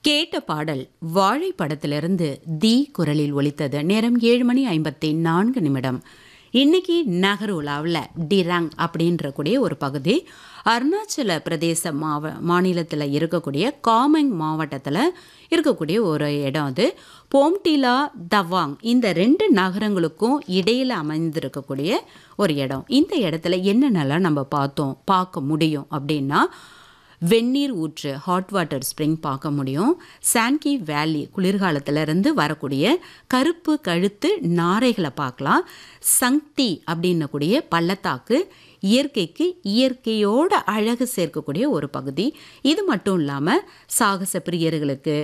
கேட்ட பாடல் வாழை படத்திலிருந்து தி குரலில் ஒலித்தது நேரம் ஏழு மணி ஐம்பத்தி நான்கு நிமிடம் இன்னைக்கு நகருலாவில் டிராங் அப்படின்ற கூடிய ஒரு பகுதி அருணாச்சல பிரதேச மாவ மாநிலத்தில் இருக்கக்கூடிய காமெங் மாவட்டத்தில் இருக்கக்கூடிய ஒரு இடம் அது போம்டிலா தவாங் இந்த ரெண்டு நகரங்களுக்கும் இடையில் அமைந்திருக்கக்கூடிய ஒரு இடம் இந்த இடத்துல என்னென்னலாம் நம்ம பார்த்தோம் பார்க்க முடியும் அப்படின்னா வெந்நீர் ஊற்று ஹாட் வாட்டர் ஸ்ப்ரிங் பார்க்க முடியும் சான்கி வேலி குளிர்காலத்திலிருந்து வரக்கூடிய கருப்பு கழுத்து நாரைகளை பார்க்கலாம் சங்தி அப்படின்னக்கூடிய பள்ளத்தாக்கு இயற்கைக்கு இயற்கையோட அழகு சேர்க்கக்கூடிய ஒரு பகுதி இது மட்டும் இல்லாமல் சாகச பிரியர்களுக்கு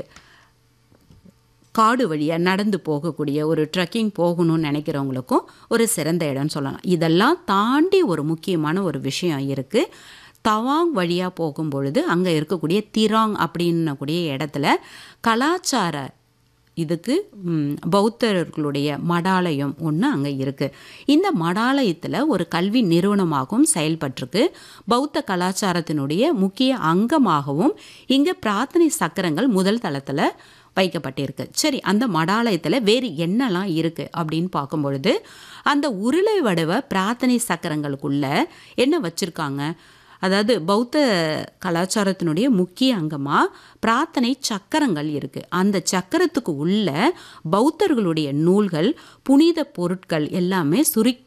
காடு வழியாக நடந்து போகக்கூடிய ஒரு ட்ரெக்கிங் போகணும்னு நினைக்கிறவங்களுக்கும் ஒரு சிறந்த இடம்னு சொல்லலாம் இதெல்லாம் தாண்டி ஒரு முக்கியமான ஒரு விஷயம் இருக்குது தவாங் வழியாக போகும்பொழுது அங்கே இருக்கக்கூடிய திராங் அப்படின்னக்கூடிய இடத்துல கலாச்சார இதுக்கு ம், பௌத்தர்களுடைய மடாலயம் ஒன்று அங்கே இருக்குது இந்த மடாலயத்தில் ஒரு கல்வி நிறுவனமாகவும் செயல்பட்டிருக்கு பௌத்த கலாச்சாரத்தினுடைய முக்கிய அங்கமாகவும் இங்கே பிரார்த்தனை சக்கரங்கள் முதல் தளத்தில் வைக்கப்பட்டிருக்கு சரி அந்த மடாலயத்தில் வேறு என்னெல்லாம் இருக்குது அப்படின்னு பார்க்கும் பொழுது அந்த உருளை வடிவ பிரார்த்தனை சக்கரங்களுக்குள்ள என்ன வச்சுருக்காங்க அதாவது பௌத்த கலாச்சாரத்தினுடைய முக்கிய அங்கமாக பிரார்த்தனை சக்கரங்கள் இருக்குது அந்த சக்கரத்துக்கு உள்ள பௌத்தர்களுடைய நூல்கள் புனித பொருட்கள் எல்லாமே சுருக்கி